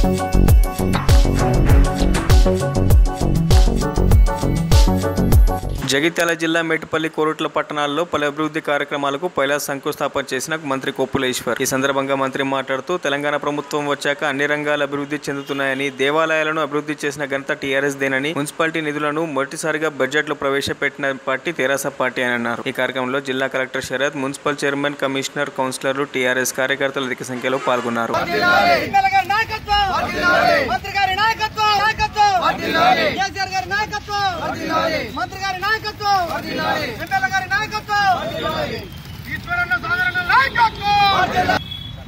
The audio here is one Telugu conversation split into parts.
జగిత్యాల జిల్లా మేటుపల్లి కోరుట్ల పట్టణాల్లో పలు అభివృద్ధి కార్యక్రమాలకు పైలా శంకుస్థాపన చేసిన మంత్రి కొప్పులేశ్వర్ ఈ సందర్భంగా మంత్రి మాట్లాడుతూ తెలంగాణ ప్రభుత్వం వచ్చాక అన్ని రంగాలు అభివృద్ధి చెందుతున్నాయని దేవాలయాలను అభివృద్ధి చేసిన ఘనత టీఆర్ఎస్ దేనని మున్సిపాలిటీ నిధులను మొదటిసారిగా బడ్జెట్లో ప్రవేశపెట్టిన పార్టీ తెరాస పార్టీ అని అన్నారు ఈ కార్యక్రమంలో జిల్లా collector Sarath municipal chairman commissioner కౌన్సిలర్లు టీఆర్ఎస్ కార్యకర్తలు అధిక సంఖ్యలో పాల్గొన్నారు ఎమ్మెల్యే గారి నాయకత్వం మంత్రి గారి నాయకత్వం నాయకత్వం కేసీఆర్ గారి నాయకత్వం మంత్రి గారి నాయకత్వం ఎమ్మెల్యే గారి నాయకత్వం ఈశ్వరన్న సాధారణ నాయకత్వం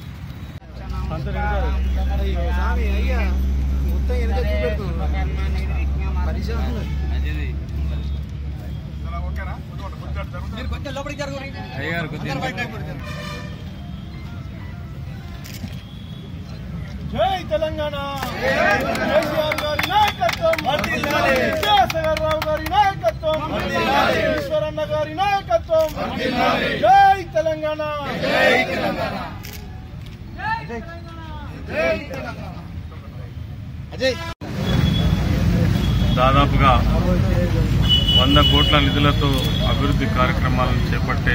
మీరు కొంచెం లోపలికి జరుగు జై తెలంగాణ కేసీఆర్ గారి నాయకత్వం విద్యాసాగర్ రావు గారి నాయకత్వం ఈశ్వరన్న గారి నాయకత్వం జై తెలంగాణ దాదాపుగా వంద కోట్ల నిధులతో అభివృద్ధి కార్యక్రమాలను చేపట్టే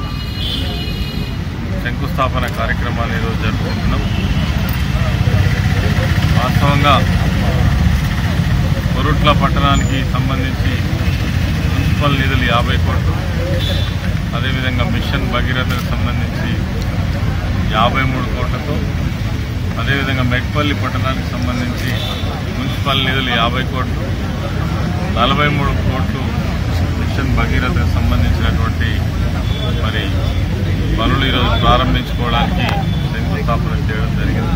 శంకుస్థాపన కార్యక్రమాన్ని ఈరోజు జరుపుకుంటున్నాం వాస్తవంగా కొరుట్ల పట్టణానికి సంబంధించి మున్సిపల్ నిధులు యాభై కోట్లు అదేవిధంగా మిషన్ భగీరథకు సంబంధించి యాభై మూడు కోట్లతో అదేవిధంగా మెట్పల్లి పట్టణానికి సంబంధించి మున్సిపల్ నిధులు యాభై కోట్లు నలభై మూడు కోట్లు మిషన్ భగీరథకు సంబంధించినటువంటి మరి పనులు ఈరోజు ప్రారంభించుకోవడానికి శంకుస్థాపన చేయడం జరిగింది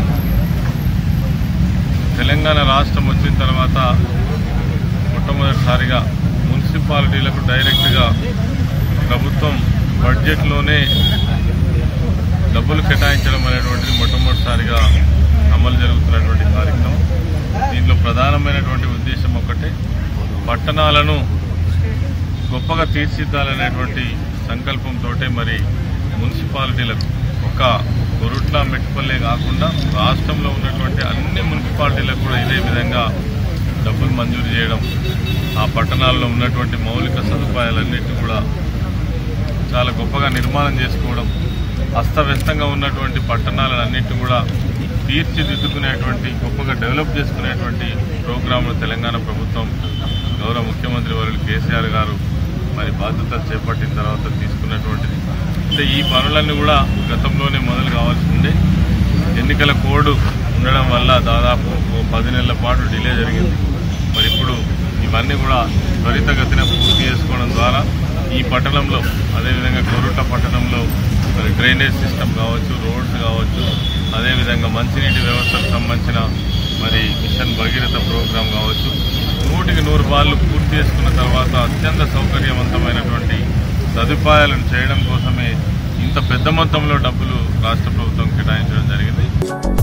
తెలంగాణ రాష్ట్రం వచ్చిన తర్వాత మొట్టమొదటిసారిగా మున్సిపాలిటీలకు డైరెక్ట్గా ప్రభుత్వం బడ్జెట్లోనే డబ్బులు కేటాయించడం అనేటువంటిది మొట్టమొదటిసారిగా అమలు జరుగుతున్నటువంటి కార్యక్రమం దీంట్లో ప్రధానమైనటువంటి ఉద్దేశం ఒకటే పట్టణాలను గొప్పగా తీర్చిదిద్దాలనేటువంటి సంకల్పంతో మరి మున్సిపాలిటీలకు ఒక కొరుట్ల మెట్టుపల్లే కాకుండా రాష్ట్రంలో ఉన్నటువంటి అన్ని మున్సిపాలిటీలకు కూడా ఇదే విధంగా డబ్బులు మంజూరు చేయడం ఆ పట్టణాల్లో ఉన్నటువంటి మౌలిక సదుపాయాలన్నింటినీ కూడా చాలా గొప్పగా నిర్మాణం చేసుకోవడం అస్తవ్యస్తంగా ఉన్నటువంటి పట్టణాలన్నింటినీ కూడా తీర్చిదిద్దుకునేటువంటి గొప్పగా డెవలప్ చేసుకునేటువంటి ప్రోగ్రాంలు తెలంగాణ ప్రభుత్వం గౌరవ ముఖ్యమంత్రి వర్యులు కేసీఆర్ గారు మరి బాధ్యతలు చేపట్టిన తర్వాత తీసుకున్నటువంటిది అంటే ఈ పనులన్నీ కూడా గతంలోనే మొదలు కావాల్సి ఉండే ఎన్నికల కోడ్ ఉండడం వల్ల దాదాపు ఓ పది నెలల పాటు డిలే జరిగింది మరి ఇప్పుడు ఇవన్నీ కూడా త్వరితగతిన పూర్తి చేసుకోవడం ద్వారా ఈ పట్టణంలో అదేవిధంగా కొరుట్ల పట్టణంలో మరి డ్రైనేజ్ సిస్టమ్ కావచ్చు రోడ్స్ కావచ్చు అదేవిధంగా మంచినీటి వ్యవస్థకు సంబంధించిన మరి మిషన్ భగీరథ ప్రోగ్రాం కావచ్చు నూటికి నూరు బాళ్ళు పూర్తి చేసుకున్న తర్వాత అత్యంత సౌకర్యవంతమైనటువంటి సదుపాయాలను చేయడం కోసమే ఇంత పెద్ద మొత్తంలో డబ్బులు రాష్ట్ర ప్రభుత్వం కేటాయించడం జరిగింది